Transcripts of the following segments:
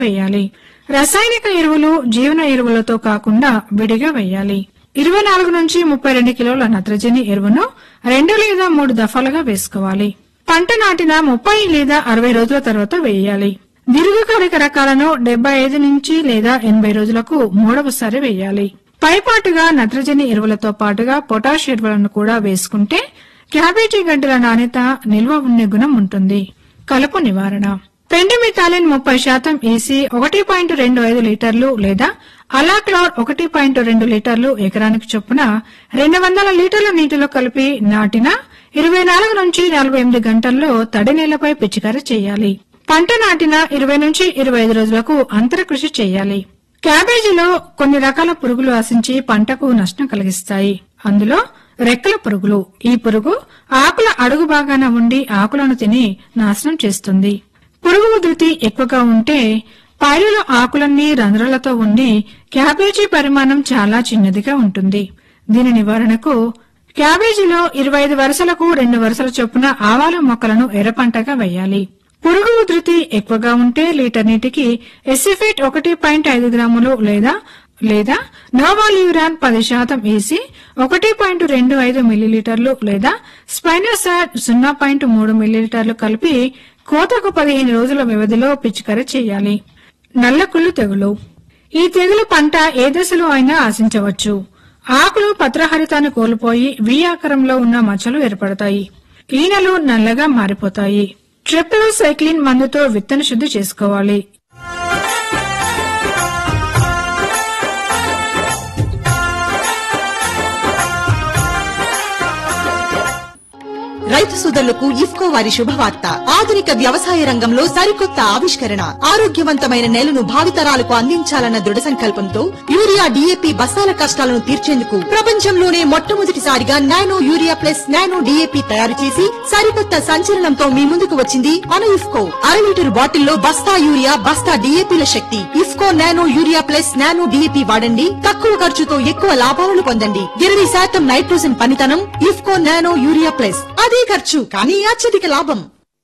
వేయాలి రసాయనిక ఎరువులు జీవన ఎరువులతో కాకుండా విడిగా వేయాలి ఇరవై నాలుగు నుంచి ముప్పై రెండు కిలోల నత్రజని ఎరువును రెండు లేదా మూడు దఫాలుగా వేసుకోవాలి పంట నాటిన ముప్పై లేదా అరవై రోజుల తర్వాత వేయాలి దీర్ఘకాలిక రకాలను డెబ్బై ఐదు నుంచి లేదా ఎనభై రోజులకు మూడవసారి వేయాలి పైపాటుగా నత్రజని ఎరువులతో పాటుగా పొటాష్ ఎరువులను కూడా వేసుకుంటే క్యాబేజీ గడ్డల నాణ్యత నిల్వ ఉండే గుణం ఉంటుంది కలుపు నివారణ పెండిమిథాలిన్ ముప్పై శాతం ఈసీ ఒకటి పాయింట్ రెండు ఐదు లీటర్లు లేదా అలాక్లోర్ ఒకటి పాయింట్ రెండు లీటర్లు ఎకరానికి చొప్పున రెండు వందల లీటర్ల నీటిలో కలిపి నాటిన ఇరవై నాలుగు నుంచి నలభై ఎనిమిది గంటల్లో తడి నేలపై పిచికారీ చేయాలి పంట నాటిన ఇరవై నుంచి ఇరవై ఐదు రోజులకు అంతర కృషి చేయాలి క్యాబేజీలో కొన్ని రకాల పురుగులు ఆశించి పంటకు నష్టం కలిగిస్తాయి అందులో రెక్కల పురుగులు ఈ పురుగు ఆకుల అడుగు భాగాన ఉండి ఆకులను తిని నాశనం చేస్తుంది పురుగు ఉధృతి ఎక్కువగా ఉంటే పైరులో ఆకులన్నీ రంధ్రాలతో ఉండి క్యాబేజీ పరిమాణం చాలా చిన్నదిగా ఉంటుంది దీని నివారణకు క్యాబేజీలో ఇరవై ఐదు వరుసలకు రెండు వరుసల చొప్పున ఆవాల మొక్కలను ఎర్రపంటగా వేయాలి పురుగు ఉధృతి ఎక్కువగా ఉంటే లీటర్ నీటికి ఎసిఫేట్ ఒకటి పాయింట్ ఐదు గ్రాములు లేదా లేదా నోవాల్యూరాన్ పది శాతం వేసి ఒకటి పాయింట్ రెండు ఐదు మిల్లీలీటర్లు లేదా స్పైనోసాట్ సున్నా పాయింట్ మూడు మిల్లీలీటర్లు కలిపి కోతకు పదిహేను రోజుల వ్యవధిలో పిచికారీ చేయాలి నల్లకుళ్ళు తెగులు ఈ తెగులు పంట ఏ దశలో అయినా ఆశించవచ్చు ఆకులు పత్రహరితాన్ని కోల్పోయి వి ఆకారంలో ఉన్న మచ్చలు ఏర్పడతాయి ఈనెలు నల్లగా మారిపోతాయి ట్రిపుల్ సైక్లిన్ మందుతో విత్తన శుద్ధి చేసుకోవాలి రైతు సోదరులకు ఇఫ్కో వారి శుభవార్త ఆధునిక వ్యవసాయ రంగంలో సరికొత్త ఆవిష్కరణ ఆరోగ్యవంతమైన నేలను భావితరాలకు అందించాలన్న దృఢ సంకల్పంతో యూరియా డీఏపీ బస్తాల కష్టాలను తీర్చేందుకు ప్రపంచంలోనే మొట్టమొదటిసారిగా nano urea plus nano DAP తయారు చేసి సరికొత్త సంచలనంతో మీ ముందుకు వచ్చింది మన ఇఫ్కో అర లీటర్ బాటిల్లో బస్తా యూరియా బస్తా డీఏపీల శక్తి IFFCO nano urea plus nano DAP వాడండి తక్కువ ఖర్చుతో ఎక్కువ లాభాలను పొందండి ఇరవై శాతం నైట్రోజన్ పనితనం ఇఫ్కో నానో యూరియా ప్లస్ అదే ఖర్చు కానీ అత్యధిక లాభం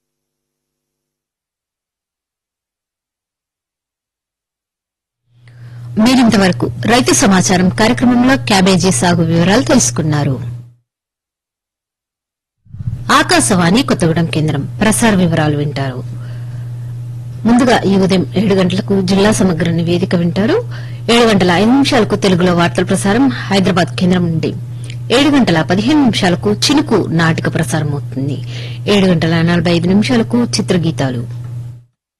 మీరింతవరకు రైతు సమాచారం కార్యక్రమంలో క్యాబేజీ సాగు వివరాలు తెలుసుకున్నారు ఆకాశవాణి కొత్తగూడెం కేంద్రం ప్రసార వివరాలు వింటారు ముందుగా ఈ ఉదయం ఏడు గంటలకు జిల్లా సమగ్ర నివేదిక వింటారు ఏడు గంటల ఐదు నిమిషాలకు తెలుగులో వార్తల ప్రసారం హైదరాబాద్ కేంద్రం నుండి ఏడు గంటల పదిహేను నిమిషాలకు చినుకు నాటిక ప్రసారం అవుతుంది ఏడు గంటల నలభై ఐదు నిమిషాలకు చిత్రగీతాలు